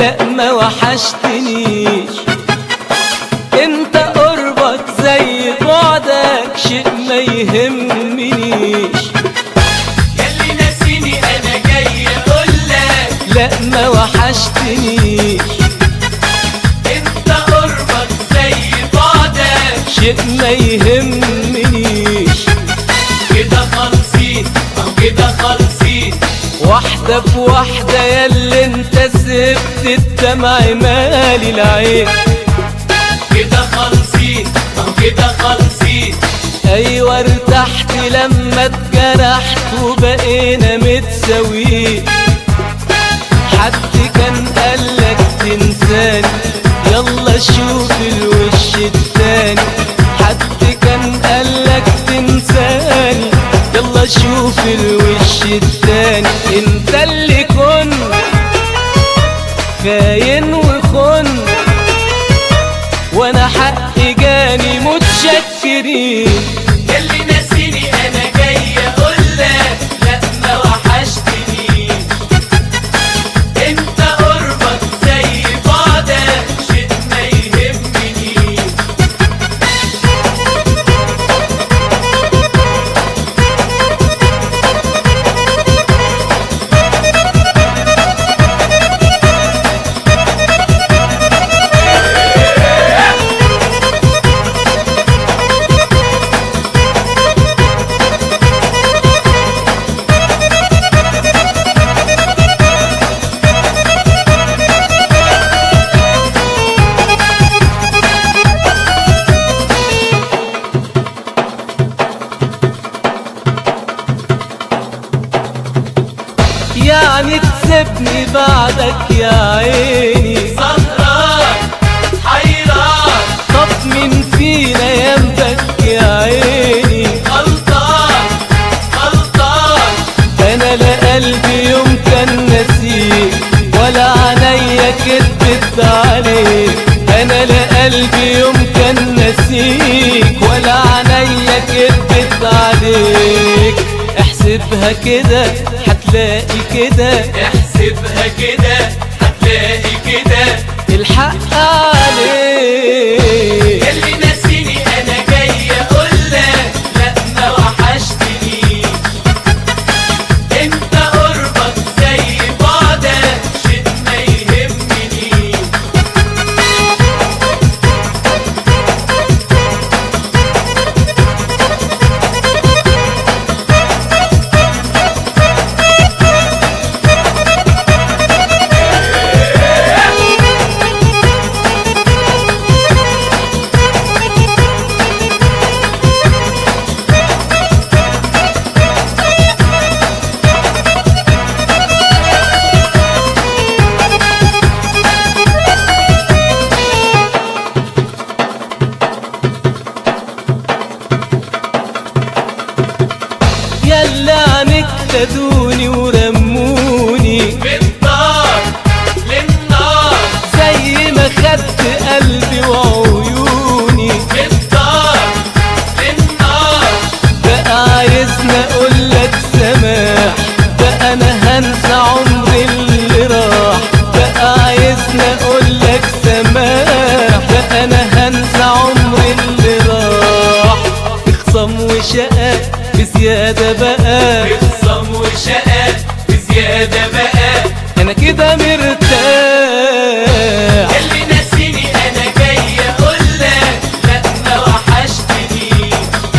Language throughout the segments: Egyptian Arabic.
لا ما وحشتنيش انت قربك زي بعدك شيء ما يهمنيش ياللي ناسيني انا جاي اقولك لا ما وحشتنيش انت قربك زي بعدك شيء ما يهمنيش كده خالصين او كده خالصين واحدة بواحدة ياللي انت سبت الدمع مالي العين كده خالصين او كده خالصين ايوه ارتحت لما اتجرحت وبقينا متساويين حد كان قالك تنساني يلا شوف الوش التاني حد كان قالك تنساني يلا شوف الوش التاني انت اللي كنت خاين وخن وانا حقي جاني متشكرين ياللي ناسيني انا جاي اقولك لا ما وحشتنيش انت قربك زي بعدك شيء ما يهمنيش يعني تسيبني بعدك يا عيني سهران حيران طب مين فينا ينبك يا عيني غلطان غلطان انا لا قلبي يوم كان نسيك ولا عينيا كدبت عليك انا لا قلبي يوم كان نسيك ولا عينيا كدبت عليك احسبها كده هتلاقي كده احسبها كده هتلاقي كده الحق عليك ياللي ناسيني انا جاي اقولك لا ما وحشتنيش انت قربك زي بعدك شيء ما يهمنيش يلا عنك خدوني ورموني بالنار للنار زي ما خدت قلبي وعيوني بالنار للنار بقى عايزني اقولك سماح بقى انا هنسى عمري اللي راح بقى عايزني اقولك سماح بقى انا هنسى عمري اللي راح اخصم وشقى بزيادة بقى بخصم وشقى بزيادة بقى انا كده مرتاح اللي ناسيني انا جاي اقولك لا ما وحشتنيش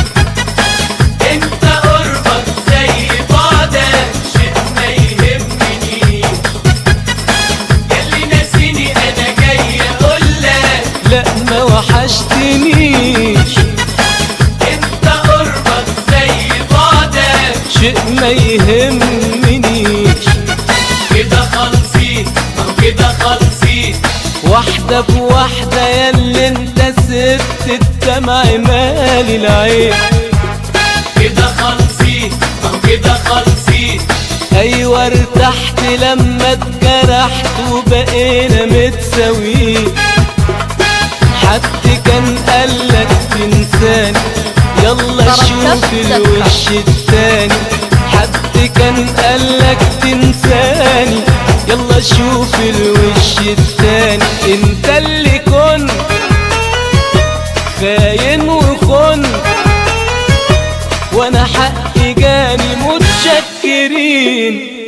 انت قربك زي بعدك شيء ما يهمنيش اللي ناسيني انا جاي اقولك لا ما وحشتنيش انت قربك زي بعدك شيء ما يهمنيش كده خالصين او كده خالصين واحدة بواحدة ياللي انت سبت الدمع مالي العين كده خالصين او كده خالصين ايوه ارتحت لما اتجرحت وبقينا متساويين حد كان قالك تنساني يلا شوف الوش التاني حد كان قالك تنساني يلا شوف الوش التاني انت اللي كنت خاين وخن وانا حقي جاني متشكرين